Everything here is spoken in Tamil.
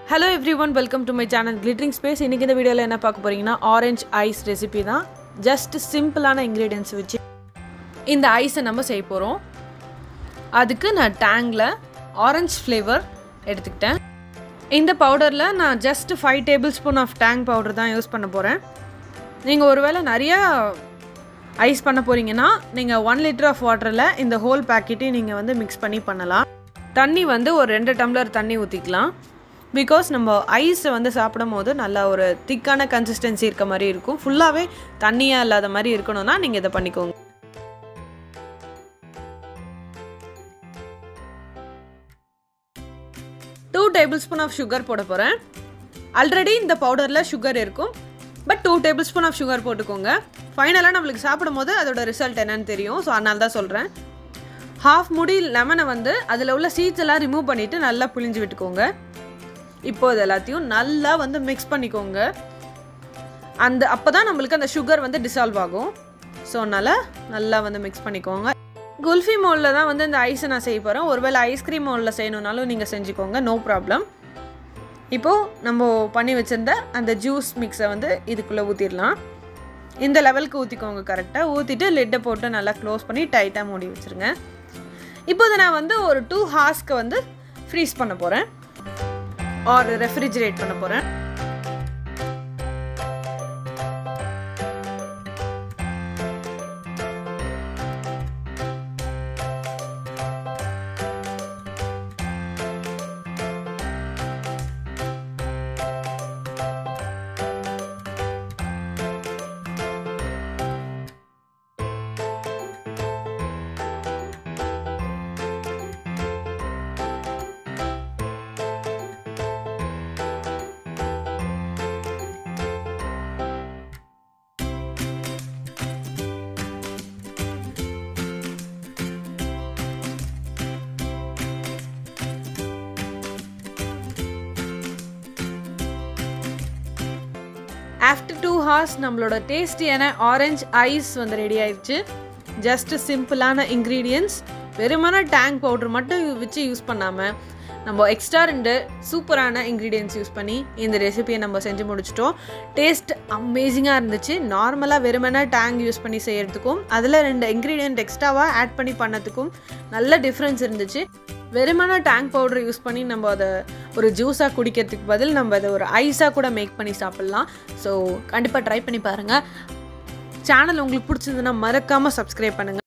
hello everyone welcome to my channel Glittering Space இன்றைக்கி இந்த வீடியோவில் என்ன பார்க்க போகிறீங்கன்னா ஆரஞ்ச் ஐஸ் ரெசிபி தான் ஜஸ்ட் சிம்பிளான இன்க்ரீடியன்ஸ் வச்சு இந்த ஐஸை நம்ம செய்ய போகிறோம் அதுக்கு நான் டேங்கில் ஆரஞ்ச் ஃப்ளேவர் எடுத்துக்கிட்டேன் இந்த பவுடரில் நான் just five tablespoon of Tang powder தான் யூஸ் பண்ண போகிறேன் நீங்கள் ஒருவேளை நிறையா ஐஸ் பண்ண போகிறீங்கன்னா நீங்கள் ஒன் லிட்டர் ஆஃப் வாட்டரில் இந்த ஹோல் பேக்கெட்டையும் நீங்கள் வந்து மிக்ஸ் பண்ணி பண்ணலாம் தண்ணி வந்து ஒரு ரெண்டு டம்ளர் தண்ணி ஊற்றிக்கலாம் பிகாஸ் நம்ம ஐஸை வந்து சாப்பிடும் போது நல்லா ஒரு திக்கான கன்சிஸ்டன்சி இருக்க மாதிரி இருக்கும் ஃபுல்லாகவே தண்ணியாக இல்லாத மாதிரி இருக்கணும்னா நீங்கள் இதை பண்ணிக்கோங்க two tablespoon of sugar போட போகிறேன் ஆல்ரெடி இந்த பவுடரில் சுகர் இருக்கும் but two tablespoon of sugar போட்டுக்கோங்க ஃபைனலாக நம்மளுக்கு சாப்பிடும் போது அதோட ரிசல்ட் என்னன்னு தெரியும் ஸோ அதனால தான் சொல்கிறேன் ஹாஃப் முடி லெமனை வந்து அதில் உள்ள சீட்ஸ் எல்லாம் ரிமூவ் பண்ணிவிட்டு நல்லா புளிஞ்சு விட்டுக்கோங்க இப்போ இது எல்லாத்தையும் நல்லா வந்து மிக்ஸ் பண்ணிக்கோங்க அந்த அப்போ தான் நம்மளுக்கு அந்த சுகர் வந்து டிசால்வ் ஆகும் ஸோ அதனால் நல்லா வந்து மிக்ஸ் பண்ணிக்கோங்க குல்ஃபி மோலில் தான் வந்து இந்த ஐஸை நான் செய்ய போகிறேன் ஒருவேளை ஐஸ்கிரீம் மோலில் செய்யணுன்னாலும் நீங்கள் செஞ்சுக்கோங்க நோ ப்ராப்ளம் இப்போது நம்ம பண்ணி வச்சுருந்த அந்த ஜூஸ் மிக்ஸை வந்து இதுக்குள்ளே ஊற்றிடலாம் இந்த லெவலுக்கு ஊற்றிக்கோங்க கரெக்டாக ஊற்றிட்டு லிட்டை போட்டு நல்லா க்ளோஸ் பண்ணி டைட்டாக மூடி வச்சுருங்க இப்போ இதை நான் வந்து ஒரு டூ ஹார்ஸ்க்கு வந்து ஃப்ரீஸ் பண்ண போகிறேன் ஆர் ரெஃப்ரிஜரேட் பண்ண போகிறேன் ஆஃப்டர் டூ ஹார்ஸ் நம்மளோட டேஸ்டியான ஆரஞ்ச் ஐஸ் வந்து ரெடி ஆயிடுச்சு ஜஸ்ட் சிம்பிளான இன்க்ரீடியன்ஸ் வெறுமான டேங்க் பவுடர் மட்டும் வச்சு யூஸ் பண்ணாமல் நம்ம எக்ஸ்ட்ரா ரெண்டு சூப்பரான இன்க்ரீடியன்ஸ் யூஸ் பண்ணி இந்த ரெசிபியை நம்ம செஞ்சு முடிச்சிட்டோம் டேஸ்ட் அமேசிங்காக இருந்துச்சு நார்மலாக வெறுமனா டேங் யூஸ் பண்ணி செய்கிறதுக்கும் அதில் ரெண்டு இன்க்ரீடியன்ட் எக்ஸ்ட்ராவாக ஆட் பண்ணி பண்ணதுக்கும் நல்ல டிஃப்ரென்ஸ் இருந்துச்சு வெறுமனா டேங்க் பவுடர் யூஸ் பண்ணி நம்ம அதை ஒரு ஜூஸாக குடிக்கிறதுக்கு பதில் நம்ம அதை ஒரு ஐஸாக கூட மேக் பண்ணி சாப்பிட்லாம் ஸோ கண்டிப்பாக ட்ரை பண்ணி பாருங்கள் சேனல் உங்களுக்கு பிடிச்சதுன்னா மறக்காமல் சப்ஸ்கிரைப் பண்ணுங்கள்